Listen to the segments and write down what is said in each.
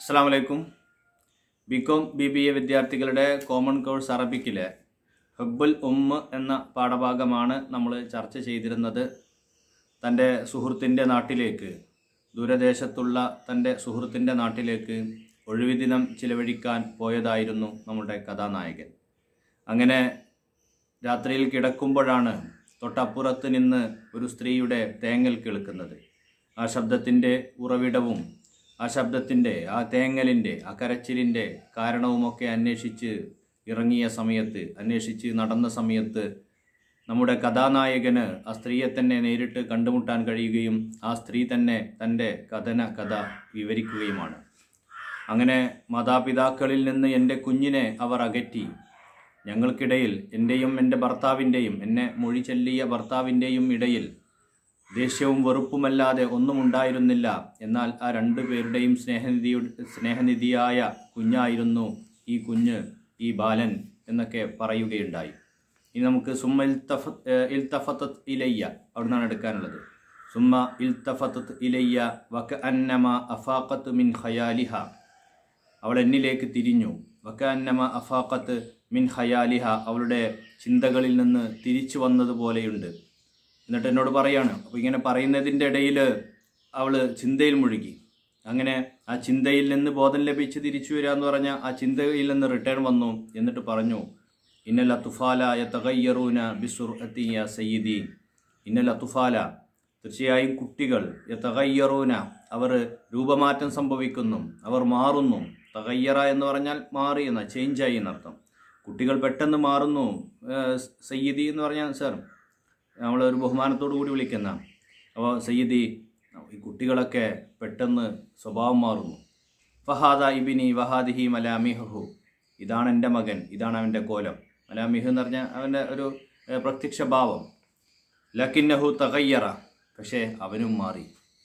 അസ്സാം വലൈക്കും B com B B A വിദ്യാർത്ഥികളുടെ കോമൺ കോഴ്സ് അറബിക്കിലെ ഹബ്ബുൽ ഉമ്മ് എന്ന പാഠഭാഗമാണ് നമ്മൾ ചർച്ച ചെയ്തിരുന്നത് തൻ്റെ സുഹൃത്തിൻ്റെ നാട്ടിലേക്ക് ദൂരദേശത്തുള്ള തൻ്റെ സുഹൃത്തിൻ്റെ നാട്ടിലേക്ക് ഒഴിവു ദിനം ചിലവഴിക്കാൻ പോയതായിരുന്നു നമ്മുടെ കഥാനായകൻ അങ്ങനെ രാത്രിയിൽ കിടക്കുമ്പോഴാണ് തൊട്ടപ്പുറത്ത് നിന്ന് ഒരു സ്ത്രീയുടെ തേങ്ങൽ കേൾക്കുന്നത് ആ ശബ്ദത്തിൻ്റെ ഉറവിടവും ആ ശബ്ദത്തിൻ്റെ ആ തേങ്ങലിൻ്റെ ആ കരച്ചിലിൻ്റെ കാരണവുമൊക്കെ അന്വേഷിച്ച് ഇറങ്ങിയ സമയത്ത് അന്വേഷിച്ച് നടന്ന സമയത്ത് നമ്മുടെ കഥാനായകന് ആ സ്ത്രീയെ തന്നെ നേരിട്ട് കണ്ടുമുട്ടാൻ കഴിയുകയും ആ സ്ത്രീ തന്നെ തൻ്റെ കഥന കഥ വിവരിക്കുകയുമാണ് അങ്ങനെ മാതാപിതാക്കളിൽ നിന്ന് എൻ്റെ കുഞ്ഞിനെ അവർ അകറ്റി ഞങ്ങൾക്കിടയിൽ എൻ്റെയും എൻ്റെ ഭർത്താവിൻ്റെയും എന്നെ മൊഴി ചൊല്ലിയ ഭർത്താവിൻ്റെയും ഇടയിൽ ദേഷ്യവും വെറുപ്പുമല്ലാതെ ഒന്നും ഉണ്ടായിരുന്നില്ല എന്നാൽ ആ രണ്ടു പേരുടെയും സ്നേഹനിധിയുടെ സ്നേഹനിധിയായ കുഞ്ഞായിരുന്നു ഈ കുഞ്ഞ് ഈ ബാലൻ എന്നൊക്കെ പറയുകയുണ്ടായി ഇനി നമുക്ക് സുമ്മ ഇൽത്തഫ ഇൽത്തഫത്ത് ഇലയ്യ അവിടുന്നാണ് എടുക്കാനുള്ളത് സുമ്മ ഇൽത്തഫത്ത് ഇലയ്യ വക അന്നമ അഫാഖത്ത് മിൻ ഖയാലിഹ അവൾ എന്നിലേക്ക് തിരിഞ്ഞു വക അന്നമ അഫാഖത്ത് മിൻ ഖയാലിഹ അവളുടെ ചിന്തകളിൽ നിന്ന് തിരിച്ചു വന്നതുപോലെയുണ്ട് എന്നിട്ട് എന്നോട് പറയാണ് അപ്പോൾ ഇങ്ങനെ പറയുന്നതിൻ്റെ ഇടയിൽ അവൾ ചിന്തയിൽ മുഴുകി അങ്ങനെ ആ ചിന്തയിൽ നിന്ന് ബോധം ലഭിച്ച് തിരിച്ചു വരിക എന്ന് പറഞ്ഞാൽ ആ ചിന്തയിൽ നിന്ന് റിട്ടേൺ വന്നു എന്നിട്ട് പറഞ്ഞു ഇന്നല തുഫാല യതഗയ്യറൂന ബിസുർ അത്തിയ സയ്യിദി ഇന്നല തുഫാല തീർച്ചയായും കുട്ടികൾ യതഗയ്യറൂന അവർ രൂപമാറ്റം സംഭവിക്കുന്നു അവർ മാറുന്നു തകയ്യറ എന്ന് പറഞ്ഞാൽ മാറി എന്ന ചേഞ്ചായി എന്നർത്ഥം കുട്ടികൾ പെട്ടെന്ന് മാറുന്നു ഏഹ് സയ്യിദി എന്ന് പറഞ്ഞാൽ സാർ നമ്മൾ ഒരു ബഹുമാനത്തോടു കൂടി വിളിക്കുന്ന അപ്പോൾ സയ്യിദി ഈ കുട്ടികളൊക്കെ പെട്ടെന്ന് സ്വഭാവം മാറുന്നു ഫഹാദ ഇബിനി വഹാദിഹി മലാമിഹു ഇതാണ് എൻ്റെ മകൻ ഇതാണ് അവൻ്റെ കോലം മലാമിഹു എന്ന് പറഞ്ഞാൽ അവൻ്റെ ഒരു ഏഹ്, പ്രത്യക്ഷ ഭാവം ലക്കിന്നഹു തകയ്യറ പക്ഷേ അവനും മാറി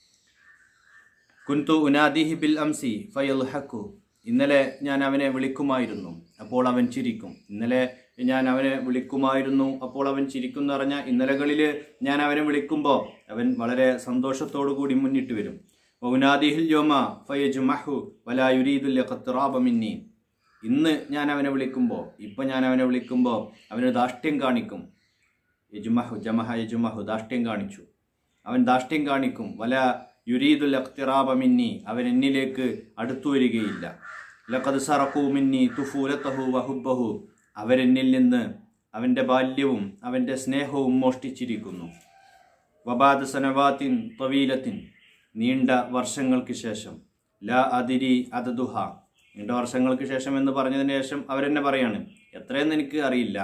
കുൻതു ഉനാദിഹി ബിൽ അംസി ഫയൽഹക്കു ഇന്നലെ ഞാൻ അവനെ വിളിക്കുമായിരുന്നു അപ്പോൾ അവൻ ചിരിക്കും ഇന്നലെ ഞാൻ അവനെ വിളിക്കുമായിരുന്നു അപ്പോൾ അവൻ ചിരിക്കും എന്ന് പറഞ്ഞാൽ ഇന്നലകളിൽ ഞാൻ അവനെ വിളിക്കുമ്പോൾ അവൻ വളരെ സന്തോഷത്തോടു കൂടി മുന്നിട്ട് വരും ഉനാദിഹിൽ യോമ ഫയജുമഹു വലായുരീദുൽ മിന്നി ഇന്ന് ഞാൻ അവനെ വിളിക്കുമ്പോൾ ഇപ്പം ഞാൻ അവനെ വിളിക്കുമ്പോൾ അവന് ദാഷ്ട്യം കാണിക്കും യജുമഹു ജമഹ യജുമഹു ദാഷ്ട്യം കാണിച്ചു അവൻ ദാഷ്ട്യം കാണിക്കും വല യുരീദുൽ മിന്നി അവൻ എന്നിലേക്ക് അടുത്തു വരികയില്ല ലഖദ് സറഖൂ മിന്നി തുഫൂലത്തഹു വഹുബഹു അവരെന്നിൽ നിന്ന് അവൻ്റെ ബാല്യവും അവൻ്റെ സ്നേഹവും മോഷ്ടിച്ചിരിക്കുന്നു വബാദ് സനവാത്തിൻ തവീലത്തിൻ നീണ്ട വർഷങ്ങൾക്ക് ശേഷം ലാ അതിരി അതദുഹ നീണ്ട വർഷങ്ങൾക്ക് ശേഷം എന്ന് പറഞ്ഞതിന് ശേഷം അവരെന്നെ പറയാണ് എത്രയെന്ന് എനിക്ക് അറിയില്ല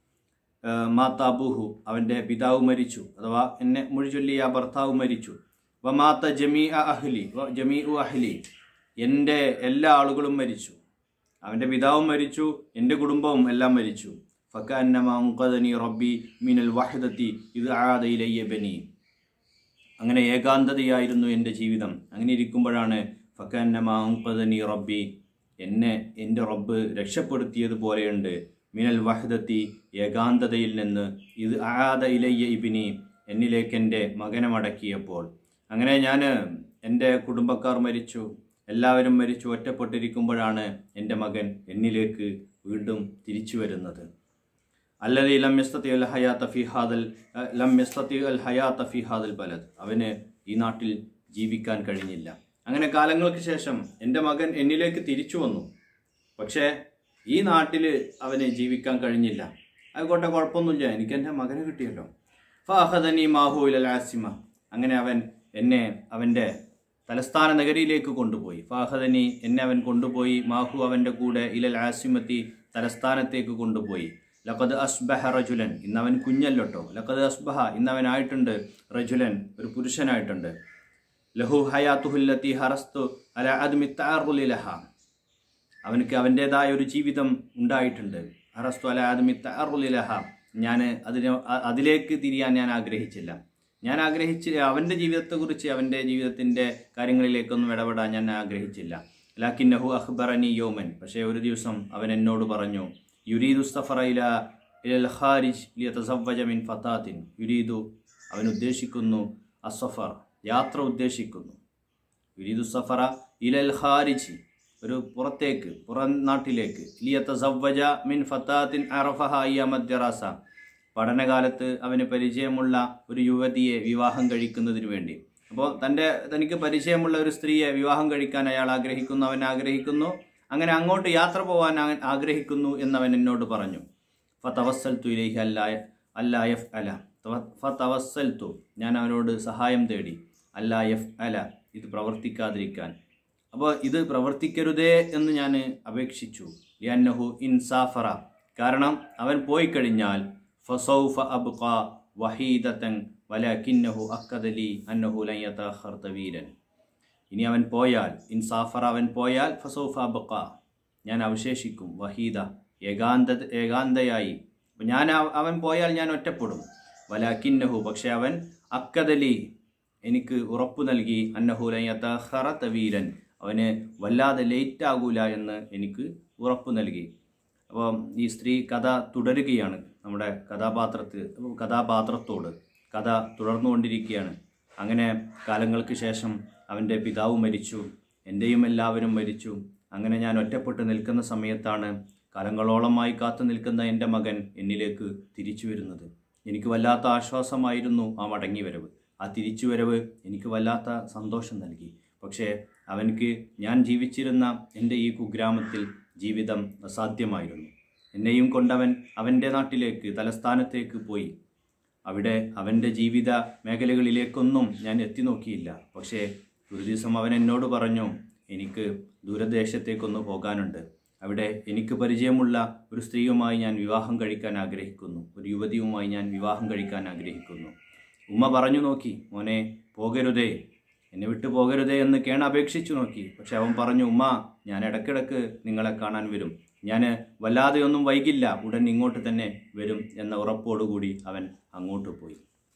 ഏഹ് മാതാബുഹു അവൻ്റെ പിതാവ് മരിച്ചു അഥവാ എന്നെ മൊഴി ചൊല്ലിയ ആ ഭർത്താവ് മരിച്ചു വ മാത്ത ജമീ അഹ്ലി വ ജമീ ഉ അഹ്ലി എൻ്റെ എല്ലാ ആളുകളും മരിച്ചു അവൻ്റെ പിതാവും മരിച്ചു എൻ്റെ കുടുംബവും എല്ലാം മരിച്ചു ഫക്കന്നമി റബ്ബി മിനൽ വഹദത്തി ഇത് ആദയിലയ്യ ബനി അങ്ങനെ ഏകാന്തതയായിരുന്നു എൻ്റെ ജീവിതം അങ്ങനെ ഇരിക്കുമ്പോഴാണ് ഫക്കന്നമി റബ്ബി എന്നെ എൻ്റെ റബ്ബ് രക്ഷപ്പെടുത്തിയതുപോലെയുണ്ട് മിനൽ വഹദത്തി ഏകാന്തതയിൽ നിന്ന് ഇത് ആദ ഇലയ്യ ഇബിനി എന്നിലേക്ക് എൻ്റെ മകനെ മടക്കിയപ്പോൾ അങ്ങനെ ഞാൻ എൻ്റെ കുടുംബക്കാർ മരിച്ചു എല്ലാവരും മരിച്ചു ഒറ്റപ്പെട്ടിരിക്കുമ്പോഴാണ് എൻ്റെ മകൻ എന്നിലേക്ക് വീണ്ടും തിരിച്ചു വരുന്നത് അല്ലതി ലം യസ്തത്തി അൽ ഹയാത്ത ഫി ഹാദൽ അഹ് ലം യസ്തത്തി അൽ ഹയാത്ത ഫി ഹാദൽ ബലദ് അവന് ഈ നാട്ടിൽ ജീവിക്കാൻ കഴിഞ്ഞില്ല അങ്ങനെ കാലങ്ങൾക്ക് ശേഷം എൻ്റെ മകൻ എന്നിലേക്ക് തിരിച്ചു വന്നു പക്ഷേ ഈ നാട്ടിൽ അവന് ജീവിക്കാൻ കഴിഞ്ഞില്ല ആയിക്കോട്ടെ കുഴപ്പമൊന്നുമില്ല എനിക്ക് എൻ്റെ മകനെ കിട്ടിയല്ലോ ഫാഹദനി മാഹു ഇലൽ ആസിമ അങ്ങനെ അവൻ എന്നെ അവൻ്റെ തലസ്ഥാന നഗരിയിലേക്ക് കൊണ്ടുപോയി ഫാഹദനി എന്നെ അവൻ കൊണ്ടുപോയി മാഹു അവൻ്റെ കൂടെ ഇലൽ ആസിമത്തി തലസ്ഥാനത്തേക്ക് കൊണ്ടുപോയി ലഖദ് അസ്ബഹ റജുലൻ ഇന്നവൻ കുഞ്ഞല്ലോട്ടോ ലഖദ് അസ്ബഹ ഇന്നവനായിട്ടുണ്ട് റജുലൻ ഒരു പുരുഷനായിട്ടുണ്ട് ലഹു ഹയാത്തുഹുല്ലത്തി ഹറസ്തു അല അദ്മി താറുലിലഹ അവനക്ക് അവൻ്റേതായ ഒരു ജീവിതം ഉണ്ടായിട്ടുണ്ട് ഹറസ്തു അല അദ്മി താറുലിലഹ ഞാൻ അതിന് അ- അതിലേക്ക് തിരിയാൻ ഞാൻ ആഗ്രഹിച്ചില്ല ഞാൻ ആഗ്രഹിച്ച് അവൻ്റെ ജീവിതത്തെക്കുറിച്ച് അവൻ്റെ ജീവിതത്തിൻ്റെ കാര്യങ്ങളിലേക്കൊന്നും ഇടപെടാൻ ഞാൻ ആഗ്രഹിച്ചില്ല ലാക്കിന്നഹു അഖ്ബറനി യോമൻ പക്ഷേ ഒരു ദിവസം അവൻ എന്നോട് പറഞ്ഞു യുരീദു സഫറ ഇല ഇലൽ ഖാരിജ് ലിയതസവ്വജ മിൻ ഫതാത്തിൻ യുരീദു അവൻ ഉദ്ദേശിക്കുന്നു അസഫർ യാത്ര ഉദ്ദേശിക്കുന്നു യുരീദു സഫറ ഇലൽ ഖാരിജ് ഒരു പുറത്തേക്ക് പുറം നാട്ടിലേക്ക് ലിയത്ത സവ്വജ മിൻ ഫത്താത്തിൻ അറഫഹ അയ്യമദ്യറാസ പഠനകാലത്ത് അവന് പരിചയമുള്ള ഒരു യുവതിയെ വിവാഹം കഴിക്കുന്നതിന് വേണ്ടി അപ്പോൾ തൻ്റെ തനിക്ക് പരിചയമുള്ള ഒരു സ്ത്രീയെ വിവാഹം കഴിക്കാൻ അയാൾ ആഗ്രഹിക്കുന്നു അവൻ ആഗ്രഹിക്കുന്നു അങ്ങനെ അങ്ങോട്ട് യത്ര പോകാൻ അവൻ ആഗ്രഹിക്കുന്നു എന്നവൻ എന്നോട് പറഞ്ഞു ഫതവസ്സൽത്തു ഇലൈഹി അല്ലാ അല്ലാ യഫ് അല ഫതവസ്സൽത്തു ഞാൻ അവനോട് സഹായം തേടി അല്ലാ യഫ് അല ഇത് പ്രവർത്തിക്കാതിരിക്കാൻ അപ്പോൾ ഇത് പ്രവർത്തിക്കരുതേ എന്ന് ഞാൻ അപേക്ഷിച്ചു ലിയന്നഹു ഇൻസാഫറ കാരണം അവൻ പോയി കഴിഞ്ഞാൽ ഫസൗഫ അബ്ഖ വഹീദത്തൻ വലകിന്നഹു അക്കദലി അന്നഹു ലൻ യതഅഖർ തവീലൻ ഇനി അവൻ പോയാൽ ഇൻസാഫർ അവൻ പോയാൽ ഫസൗഫ അബ്ഖ ഞാൻ അവശേഷിക്കും വഹീദ ഏകാന്ത ഏകാന്തയായി അപ്പോൾ ഞാൻ അവ- അവൻ പോയാൽ ഞാൻ ഒറ്റപ്പെടും വലാക്കിന്നഹു പക്ഷെ അവൻ അക്കദലി എനിക്ക് ഉറപ്പു നൽകി അന്നഹുലൻ യതഅഖറ തവീലൻ അവന് വല്ലാതെ ലേറ്റ് ആകൂല എന്ന് എനിക്ക് ഉറപ്പു നൽകി അപ്പോൾ ഈ സ്ത്രീ കഥ തുടരുകയാണ് നമ്മുടെ കഥാപാത്രത്തിൽ കഥാപാത്രത്തോട് കഥ തുടർന്നുകൊണ്ടിരിക്കുകയാണ് അങ്ങനെ കാലങ്ങൾക്ക് ശേഷം അവൻ്റെ പിതാവ് മരിച്ചു എൻ്റെയും എല്ലാവരും മരിച്ചു അങ്ങനെ ഞാൻ ഒറ്റപ്പെട്ട് നിൽക്കുന്ന സമയത്താണ് കാലങ്ങളോളമായി കാത്തു നിൽക്കുന്ന എൻ്റെ മകൻ എന്നിലേക്ക് തിരിച്ചു വരുന്നത് എനിക്ക് വല്ലാത്ത ആശ്വാസമായിരുന്നു ആ മടങ്ങിവരവ് ആ തിരിച്ചുവരവ് എനിക്ക് വല്ലാത്ത സന്തോഷം നൽകി പക്ഷേ അവൻക്ക് ഞാൻ ജീവിച്ചിരുന്ന എൻ്റെ ഈ കുഗ്രാമത്തിൽ ജീവിതം അസാധ്യമായിരുന്നു എന്നെയും കൊണ്ടവൻ അവൻ്റെ നാട്ടിലേക്ക് തലസ്ഥാനത്തേക്ക് പോയി അവിടെ അവൻ്റെ ജീവിത മേഖലകളിലേക്കൊന്നും ഞാൻ എത്തി നോക്കിയില്ല പക്ഷേ ഒരു ദിവസം അവൻ എന്നോട് പറഞ്ഞു എനിക്ക് ദൂരദേശത്തേക്കൊന്ന് പോകാനുണ്ട് അവിടെ എനിക്ക് പരിചയമുള്ള ഒരു സ്ത്രീയുമായി ഞാൻ വിവാഹം കഴിക്കാൻ ആഗ്രഹിക്കുന്നു ഒരു യുവതിയുമായി ഞാൻ വിവാഹം കഴിക്കാൻ ആഗ്രഹിക്കുന്നു ഉമ്മ പറഞ്ഞു നോക്കി മോനെ പോകരുതേ എന്നെ വിട്ടു പോകരുതേ എന്ന് കേണ അപേക്ഷിച്ചു നോക്കി പക്ഷെ അവൻ പറഞ്ഞു ഉമ്മ ഞാൻ ഇടയ്ക്കിടയ്ക്ക് നിങ്ങളെ കാണാൻ വരും ഞാൻ വല്ലാതെയൊന്നും വൈകില്ല ഉടൻ ഇങ്ങോട്ട് തന്നെ വരും എന്ന ഉറപ്പോടുകൂടി അവൻ അങ്ങോട്ട് പോയി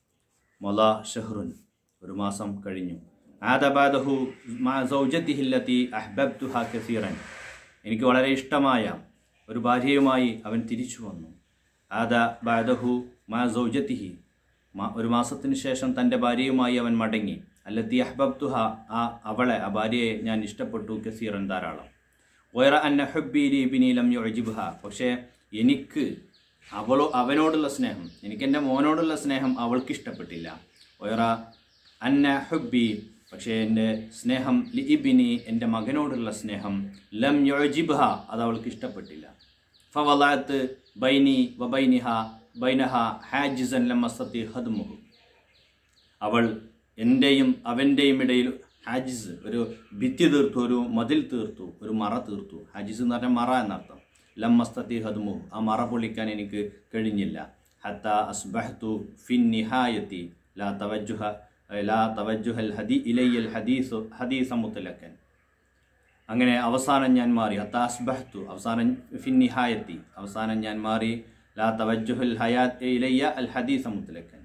മൊല ഷഹ്റുൻ ഒരു മാസം കഴിഞ്ഞു ആദബാദഹു മാ സൗജത്തിഹില്ലത്തി അഹ്ബബ്തുഹ കസീറൻ എനിക്ക് വളരെ ഇഷ്ടമായ ഒരു ഭാര്യയുമായി അവൻ തിരിച്ചു വന്നു ആദ ബാദഹു മാ സൗജത്തിഹി മാ ഒരു മാസത്തിന് ശേഷം തൻ്റെ ഭാര്യയുമായി അവൻ മടങ്ങി അല്ലത്തി അഹ്ബബ്തുഹ ആ അവളെ ആ ഭാര്യയെ ഞാൻ ഇഷ്ടപ്പെട്ടു കസീറൻ ധാരാളം വയറ അന്ന ഹബ്ബീലി ബിനീലം യൊജിബുഹ പക്ഷേ എനിക്ക് അവളോ അവനോടുള്ള സ്നേഹം എനിക്ക് എൻ്റെ മോനോടുള്ള സ്നേഹം അവൾക്ക് ഇഷ്ടപ്പെട്ടില്ല വയറ അന്ന ഹബ്ബി പക്ഷേ എൻ്റെ സ്നേഹം ലി ഇബിനി എൻ്റെ മകനോടുള്ള സ്നേഹം ലം യൊജിബുഹ അത് അവൾക്ക് ഇഷ്ടപ്പെട്ടില്ല ഫവലാത്ത് ബൈനി വബൈനിഹ ബൈനഹ ഹാജിസൻ ലമസത്തി ഹദ്മുഹു അവൾ എൻ്റെയും അവൻ്റെയും ഇടയിൽ ഹാജിസ് ഒരു ഭിത്തി തീർത്തു ഒരു മതിൽ തീർത്തു ഒരു മറ തീർത്തു ഹാജിസ് എന്ന് പറഞ്ഞാൽ മറ എന്നർത്ഥം ലമ്മസ്തത്തി ഹദ്മു ആ മറ പൊളിക്കാൻ എനിക്ക് കഴിഞ്ഞില്ല ഹത്ത അസ്ബഹ്തു ഫിൻ നിഹായത്തി ലാ തവജുഹ ലാ തവജുഹൽ ഹദി ഇലയ്യൽ ഹദീസ് ഹദീസ മുത്തലക്കൻ അങ്ങനെ അവസാനം ഞാൻ മാറി ഹത്ത അസ്ബഹ്തു അവസാനം ഫിൻ നിഹായത്തി അവസാനം ഞാൻ മാറി ലാ തവജുഹൽ ഹയാത്ത് ഇലയ്യ അൽ ഹദീസ മുത്തലക്കൻ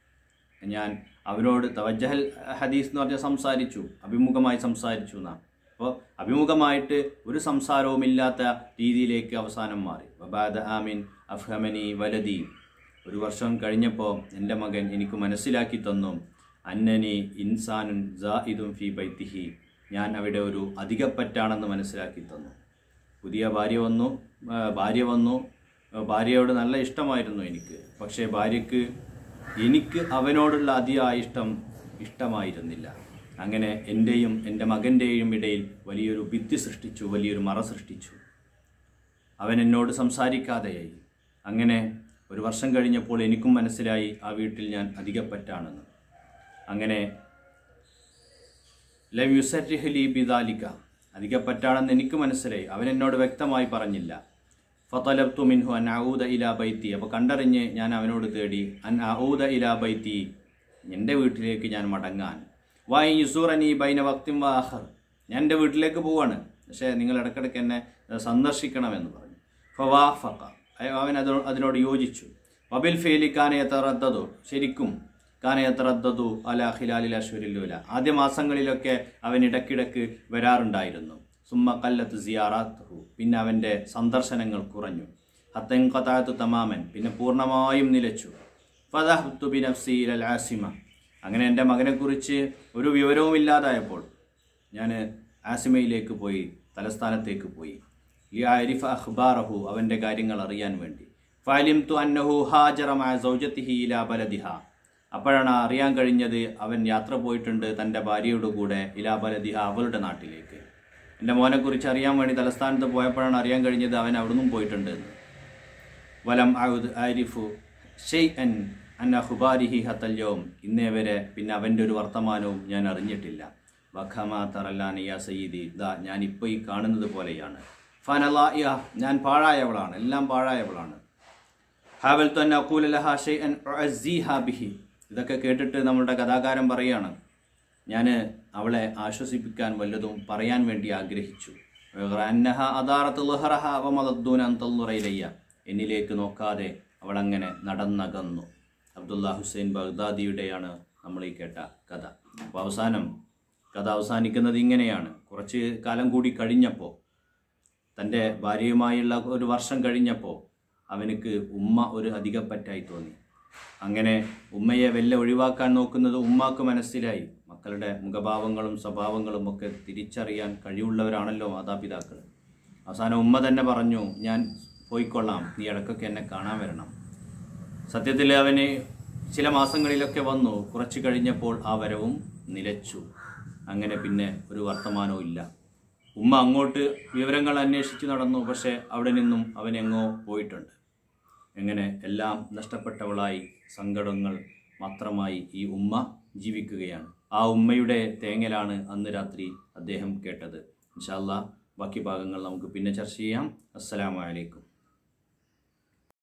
ഞാൻ അവരോട് തവജഹൽ ഹദീസ് എന്ന് പറഞ്ഞാൽ സംസാരിച്ചു അഭിമുഖമായി സംസാരിച്ചു എന്നാ അപ്പോൾ അഭിമുഖമായിട്ട് ഒരു സംസാരവുമില്ലാത്ത രീതിയിലേക്ക് അവസാനം മാറി വബാദ ആമിൻ അഫ്ഹമനി വലതി ഒരു വർഷം കഴിഞ്ഞപ്പോൾ എൻ്റെ മകൻ എനിക്ക് മനസ്സിലാക്കി തന്നു അന്നനി ഇൻസാനുൻ ജാഇദും ഫി ബൈത്തിഹി ഞാൻ അവിടെ ഒരു അധികപ്പറ്റാണെന്ന് മനസ്സിലാക്കി തന്നു പുതിയ ഭാര്യ വന്നു ആ, ഭാര്യ വന്നു ആ, ഭാര്യയോട് നല്ല ഇഷ്ടമായിരുന്നു എനിക്ക് പക്ഷേ ഭാര്യയ്ക്ക് എനിക്ക് അവനോടുള്ള അതിയായ ഇഷ്ടം ഇഷ്ടമായിരുന്നില്ല അങ്ങനെ എൻ്റെയും എൻ്റെ മകൻ്റെയും ഇടയിൽ വലിയൊരു ഭിത്തി സൃഷ്ടിച്ചു വലിയൊരു മറ സൃഷ്ടിച്ചു അവൻ എന്നോട് സംസാരിക്കാതെയായി അങ്ങനെ ഒരു വർഷം കഴിഞ്ഞപ്പോൾ എനിക്കും മനസ്സിലായി ആ വീട്ടിൽ ഞാൻ അധികപ്പറ്റാണെന്ന് അങ്ങനെ ലം യുസറ്റിഹലി ബിദാലിക അധികപ്പറ്റാണെന്ന് എനിക്ക് മനസ്സിലായി അവൻ എന്നോട് വ്യക്തമായി പറഞ്ഞില്ല ഫതലബ്തു മിൻഹു അൻ ഔദ ഇലാ ബൈത്തി അപ്പോൾ കണ്ടറിഞ്ഞ് ഞാൻ അവനോട് തേടി അൻ ഔദ ഇലാ ബൈത്തി എൻ്റെ വീട്ടിലേക്ക് ഞാൻ മടങ്ങാൻ വായി യുസൂറനി ബൈന വക്തിം വാഹർ ഞാൻ എൻ്റെ വീട്ടിലേക്ക് പോവാണ് പക്ഷേ നിങ്ങൾ ഇടയ്ക്കിടയ്ക്ക് എന്നെ സന്ദർശിക്കണമെന്ന് പറഞ്ഞു ഫവാഫക അവൻ അത് അതിനോട് യോജിച്ചു വബിൽ ഫേലി കാനയത്തറദ്ദതു ശരിക്കും കാനയത്തറദ്ദതു അല ഖിലാലിൽ അശ്വരില്ലൂല ആദ്യ മാസങ്ങളിലൊക്കെ അവൻ ഇടയ്ക്കിടയ്ക്ക് വരാറുണ്ടായിരുന്നു സുമ്മ കല്ലത്ത് സിയാറാത്തുഹു പിന്നെ അവൻ്റെ സന്ദർശനങ്ങൾ കുറഞ്ഞു ഹത്തൻ കഥാത്തു തമാമൻ പിന്നെ പൂർണ്ണമായും നിലച്ചു ഫദഹ്തു ബിനഫ്സി ഇലൽ ആസിമ അങ്ങനെ എൻ്റെ മകനെക്കുറിച്ച് ഒരു വിവരവും ഇല്ലാതായപ്പോൾ ഞാൻ ആസിമയിലേക്ക് പോയി തലസ്ഥാനത്തേക്ക് പോയി ലിയാരിഫ് അഖ്ബാറഹു അവൻ്റെ കാര്യങ്ങൾ അറിയാൻ വേണ്ടി ഫാലിം തു അന്നഹു ഹാജറമായ സൗജത്തിഹി ഇലാ ബലദിഹ അപ്പോഴാണ് അറിയാൻ കഴിഞ്ഞത് അവൻ യാത്ര പോയിട്ടുണ്ട് തൻ്റെ ഭാര്യയുടെ കൂടെ ഇലാ ബലദിഹ അവളുടെ നാട്ടിലേക്ക് എൻ്റെ മോനെക്കുറിച്ച് അറിയാൻ വേണ്ടി തലസ്ഥാനത്ത് പോയപ്പോഴാണ് അറിയാൻ കഴിഞ്ഞത് അവൻ അവിടുന്നും പോയിട്ടുണ്ട് എന്ന് വലം ഔദ് ആരിഫു ഷെയ് അൻ അന്ന ഹുബാരിഹി ഹത്തല്യവും ഇന്നേ വരെ പിന്നെ അവൻ്റെ ഒരു വർത്തമാനവും ഞാൻ അറിഞ്ഞിട്ടില്ല വഖമ തറല്ലാനിയ സയ്യിദി ദാ ഞാൻ ഇപ്പോൾ ഈ കാണുന്നത് പോലെയാണ് ഫനലായ ഞാൻ പാഴായവളാണ് എല്ലാം പാഴായവളാണ് ഹാവൽ തന്നെ അക്കൂലഹ ഷെയ് അൻ ബിഹി ഇതൊക്കെ കേട്ടിട്ട് നമ്മളുടെ കഥാകാരൻ പറയാണ് ഞാൻ അവളെ ആശ്വസിപ്പിക്കാൻ വല്ലതും പറയാൻ വേണ്ടി ആഗ്രഹിച്ചു അന്നഹ അദാറത്ത് ലുഹറഹ വമദൂൻ അന്തല്ലുറയിലയ്യ എന്നിലേക്ക് നോക്കാതെ അവളങ്ങനെ നടന്നകന്നു അബ്ദുള്ള ഹുസൈൻ ബഗ്ദാദിയുടെയാണ് നമ്മൾ ഈ കേട്ട കഥ അപ്പോൾ അവസാനം കഥ അവസാനിക്കുന്നത് ഇങ്ങനെയാണ് കുറച്ച് കാലം കൂടി കഴിഞ്ഞപ്പോൾ തൻ്റെ ഭാര്യയുമായുള്ള ഒരു വർഷം കഴിഞ്ഞപ്പോൾ അവനക്ക് ഉമ്മ ഒരു അധികപ്പറ്റായി തോന്നി അങ്ങനെ ഉമ്മയെ വെല്ല ഒഴിവാക്കാൻ നോക്കുന്നത് ഉമ്മാക്ക് മനസ്സിലായി മക്കളുടെ മുഖഭാവങ്ങളും സ്വഭാവങ്ങളും ഒക്കെ തിരിച്ചറിയാൻ കഴിവുള്ളവരാണല്ലോ മാതാപിതാക്കൾ അവസാനം ഉമ്മ തന്നെ പറഞ്ഞു ഞാൻ പോയിക്കൊള്ളാം നീ ഇടയ്ക്കൊക്കെ എന്നെ കാണാൻ വരണം സത്യത്തിൽ അവന് ചില മാസങ്ങളിലൊക്കെ വന്നു കുറച്ച് കഴിഞ്ഞപ്പോൾ ആ വരവും നിലച്ചു അങ്ങനെ പിന്നെ ഒരു വർത്തമാനവും ഇല്ല ഉമ്മ അങ്ങോട്ട് വിവരങ്ങൾ അന്വേഷിച്ച് നടന്നു പക്ഷേ അവിടെ നിന്നും അവൻ എങ്ങോ പോയിട്ടുണ്ട് എങ്ങനെ എല്ലാം നഷ്ടപ്പെട്ടവളായി സങ്കടങ്ങൾ മാത്രമായി ഈ ഉമ്മ ജീവിക്കുകയാണ് ആ ഉമ്മയുടെ തേങ്ങലാണ് അന്ന് രാത്രി അദ്ദേഹം കേട്ടത് ഇൻഷാല്ല ബാക്കി ഭാഗങ്ങൾ നമുക്ക് പിന്നെ ചർച്ച ചെയ്യാം അസ്സലാമലൈക്കും